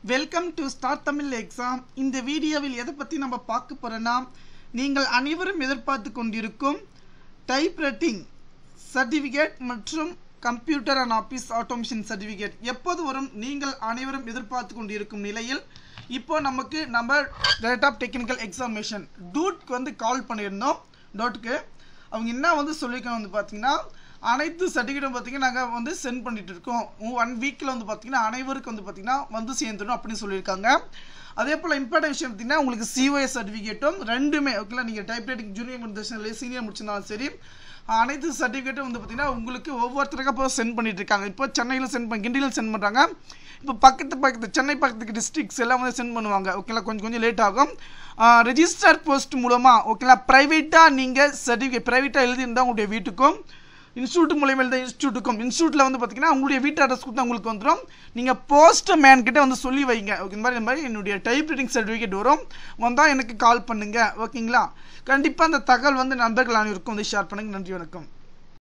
welcome to star Tamil exam இந்த வீடியோவில் எதை பற்றி நம்ம பார்க்க போகிறோன்னா நீங்கள் அனைவரும் எதிர்பார்த்து கொண்டிருக்கும் டைப்ரைட்டிங் சர்டிஃபிகேட் மற்றும் computer and office automation certificate எப்போது வரும் நீங்கள் அனைவரும் எதிர்பார்த்து கொண்டிருக்கும் நிலையில் இப்போ நமக்கு நம்ம டேட் ஆஃப் டெக்னிக்கல் எக்ஸாமினேஷன் டூட்க்கு வந்து கால் பண்ணியிருந்தோம் டோட்டுக்கு அவங்க என்ன வந்து சொல்லியிருக்காங்க வந்து பார்த்தீங்கன்னா அனைத்து சர்டிஃபிகேட்டும் பார்த்தீங்கன்னா நாங்கள் வந்து சென்ட் பண்ணிட்டு இருக்கோம் ஒன் வீக்கில் வந்து பார்த்தீங்கன்னா அனைவருக்கும் வந்து பார்த்தீங்கன்னா வந்து சேர்ந்துடும் அப்படின்னு சொல்லியிருக்காங்க அதே போல் இம்பார்ட்டன் விஷயம் பார்த்தீங்கன்னா உங்களுக்கு சிஓஎஸ் சர்டிஃபிகேட்டும் ரெண்டுமே ஓகேங்களா நீங்கள் டைப்ரைட்டிங் ஜூனியர் முடிச்சிருந்தாலும் சீனியர் முடிச்சிருந்தாலும் சரி அனைத்து சர்டிஃபிகேட்டும் வந்து பார்த்தீங்கன்னா உங்களுக்கு ஒவ்வொருத்தருக்கும் இப்போ சென்ட் பண்ணிட்டு இருக்காங்க இப்போ சென்னையில் சென்ட் பண்ணி கிண்டியில் சென்ட் பண்ணுறாங்க இப்போ பக்கத்து பக்கத்து சென்னை பக்கத்துக்கு டிஸ்ட்ரிக்ஸ் எல்லாம் வந்து சென்ட் பண்ணுவாங்க ஓகேங்களா கொஞ்சம் கொஞ்சம் லேட் ஆகும் ரெஜிஸ்டர் போஸ்ட் மூலமாக ஓகேங்களா ப்ரைவேட்டாக நீங்கள் சர்டிஃபிகேட் ப்ரைவேட்டாக எழுதியிருந்தால் உங்களுடைய வீட்டுக்கும் இன்ஸ்டியூட் மூலியமாக எழுத இன்ஸ்டியூட்டுக்கும் இன்ஸ்டியூட்டில் வந்து பார்த்தீங்கன்னா உங்களுடைய வீட்டு அட்ரஸ் கொடுத்தா உங்களுக்கு வந்துடும் நீங்கள் போஸ்ட் மேன் கிட்ட வந்து சொல்லி வைங்க ஓகே இந்த மாதிரி இந்த மாதிரி என்னுடைய டைப் ரைட்டிங் சர்டிஃபிகேட் வரும் வந்தால் எனக்கு கால் பண்ணுங்கள் ஓகேங்களா கண்டிப்பாக அந்த தகவல் வந்து நண்பர்கள் அனைவருக்கும் வந்து ஷேர் பண்ணுங்கள் நன்றி வணக்கம்